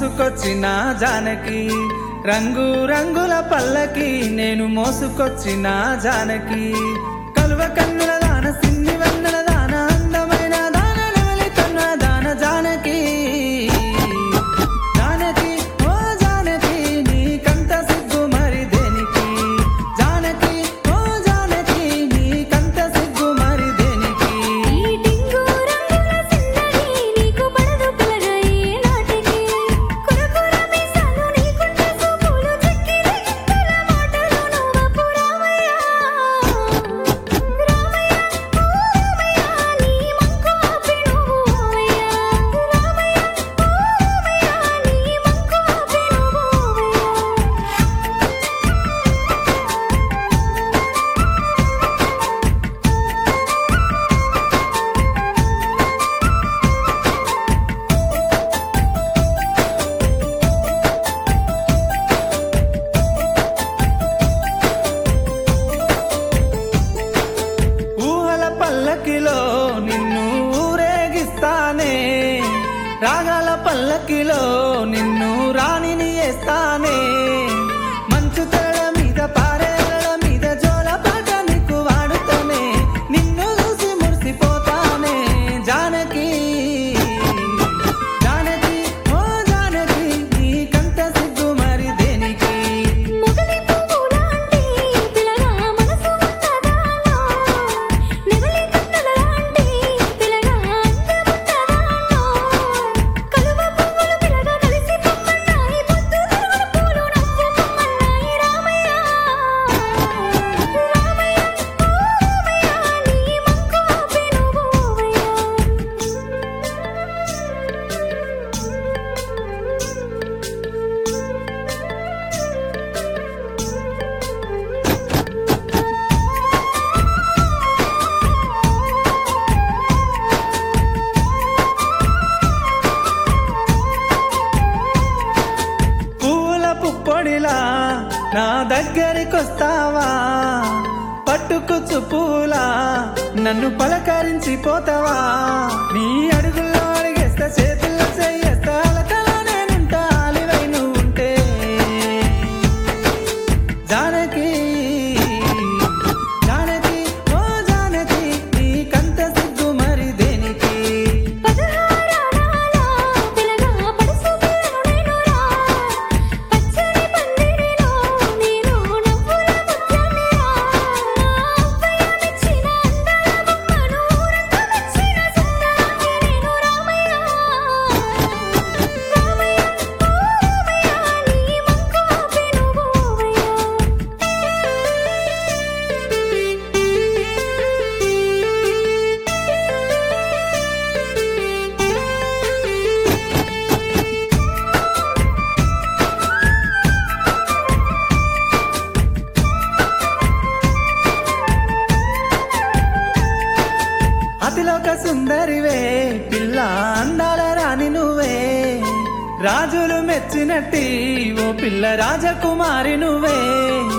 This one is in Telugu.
మోసుకొచ్చిన జానకి రంగు రంగుల పల్లకి నేను మోసుకొచ్చిన జానకి కలువ కన్నుల దాన సిన్ని వన్నెల దాన అందమైన దాన నెమలి కన్న దాన జానకి జానకి ఓ జానకి నీకంత సిగ్గు మరి దేనికి జానకి ఓ జానకి నీకంత సిగ్గు మరి దేనికి ఈ టింగు రంగుల సిన్నది నీకు పడదు పిల్లగా ఏ నాటికి కురకుర మీసాలు నీకుంటే సూపులు చెక్కిలి ఇంతల మాటలు నువ్వపు రామయ్య రామయ్య ఓ రామయ్య నీ మంకు ఆపి నువ్వు ఓవయ్య రామయ్య ఓ రామయ్య నీ మంకు ఆపి నువ్వు ఓవయ్య ఊహల పల్లకిలో నిన్ను ఊరేగిస్తానే రాగాల పల్లకిలో నిన్ను రాణిని వేస్తానే మంచు తెర మీద పారేల మీద జోల పాట నీకు వాడుతానే నిన్ను చూసి మురిసిపోతానే జానకి జానకి ఓ జానకి నీకంత సిగ్గు మరి దేనికి మొగలి పువ్వులాంటి పిల్లగా మనసు ఉన్నదానో నెమలి కన్నులాంటి పిల్లగా అందమున్నదానో కలువ పువ్వులు పిల్లగా కలిసి పొమ్మన్నాయి పొద్దు తిరుగుడు పూలు నవ్వు పొమ్మన్నాయి రామయ్య రామయ్య ఓ రామయ్య నీ మంకు ఆపి నువ్వు పూల పుప్పొడిలా నా దగ్గరికొస్తావా పట్టుకుచ్చు పూలా నన్ను పలకరించి పోతావా నీ అడుగుల్లో అడిగేస్తా చేతుల్లో చెయ్యేస్తా అలకలా నేనుంటా అలివై నువ్వు ఉంటే జానకి జానకి ఓ జానకి నీకంత సిగ్గు మరి దేనికి పదహారాల పిల్లగా పడుసు పిల్లను నేనురా పచ్చని పందిరిలో నేను నవ్వుల ముత్యాన్నిరా అవ్వయ్య మెచ్చిన అందాల బొమ్మను ఊరంతా మెచ్చిన సుందరాన్ని నేను రామయ్య రామయ్య ఓ రామయ్య నీ మంకు ఆపి నువ్వు అతిలోక సుందరివే పిల్ల అందాల రాణి నువ్వే రాజులు మెచ్చినట్టి ఓ పిల్ల రాజకుమారి నువ్వే